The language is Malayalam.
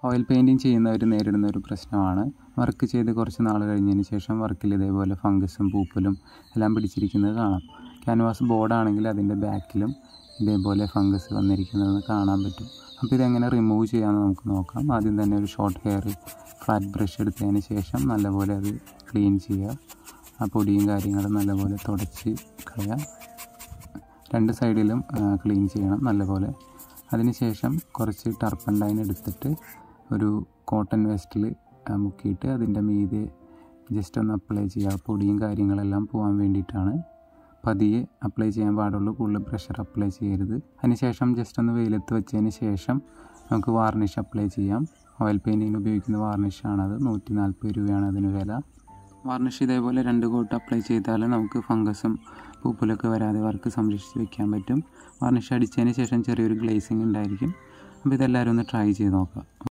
ഓയിൽ പെയിൻറ്റിങ് ചെയ്യുന്നവർ നേരിടുന്ന ഒരു പ്രശ്നമാണ് വർക്ക് ചെയ്ത് കുറച്ച് നാൾ കഴിഞ്ഞതിന് ശേഷം വർക്കിൽ ഇതേപോലെ ഫംഗസും പൂപ്പലും എല്ലാം പിടിച്ചിരിക്കുന്നത് കാണാം ക്യാൻവാസ് ബോർഡാണെങ്കിൽ അതിൻ്റെ ബാക്കിലും ഇതേപോലെ ഫംഗസ് വന്നിരിക്കുന്നത് കാണാൻ പറ്റും അപ്പോൾ ഇതെങ്ങനെ റിമൂവ് ചെയ്യാമെന്ന് നമുക്ക് നോക്കാം ആദ്യം തന്നെ ഒരു ഷോർട്ട് ഹെയർ ഫ്ലാറ്റ് ബ്രഷ് എടുത്തതിന് ശേഷം നല്ലപോലെ അത് ക്ലീൻ ചെയ്യുക ആ പൊടിയും കാര്യങ്ങളും നല്ലപോലെ തുടച്ച് കളയുക രണ്ട് സൈഡിലും ക്ലീൻ ചെയ്യണം നല്ലപോലെ അതിനുശേഷം കുറച്ച് ടർപ്പൻഡൈൻ എടുത്തിട്ട് ഒരു കോട്ടൺ വെസ്റ്റിൽ മുക്കിയിട്ട് അതിൻ്റെ മീതെ ജസ്റ്റ് ഒന്ന് അപ്ലൈ ചെയ്യുക പൊടിയും കാര്യങ്ങളെല്ലാം പോകാൻ വേണ്ടിയിട്ടാണ് പതിയെ അപ്ലൈ ചെയ്യാൻ പാടുള്ളൂ കൂടുതൽ പ്രഷർ അപ്ലൈ ചെയ്യരുത് അതിനുശേഷം ജസ്റ്റ് ഒന്ന് വെയിലത്ത് വെച്ചതിന് ശേഷം നമുക്ക് വാർണിഷ് അപ്ലൈ ചെയ്യാം ഓയിൽ പെയിൻറ്റിങ്ങിന് ഉപയോഗിക്കുന്ന വാർണിഷാണത് നൂറ്റി നാൽപ്പത് രൂപയാണ് അതിന് വില വാർണിഷ് ഇതേപോലെ രണ്ട് കോട്ട് അപ്ലൈ ചെയ്താൽ നമുക്ക് ഫംഗസും പൂപ്പലൊക്കെ വരാതെ വർക്ക് സംരക്ഷിച്ച് വെക്കാൻ പറ്റും വാർണിഷ് അടിച്ചതിന് ശേഷം ചെറിയൊരു ഗ്ലേസിങ് ഉണ്ടായിരിക്കും അപ്പോൾ ഇതെല്ലാവരും ഒന്ന് ട്രൈ ചെയ്ത് നോക്കാം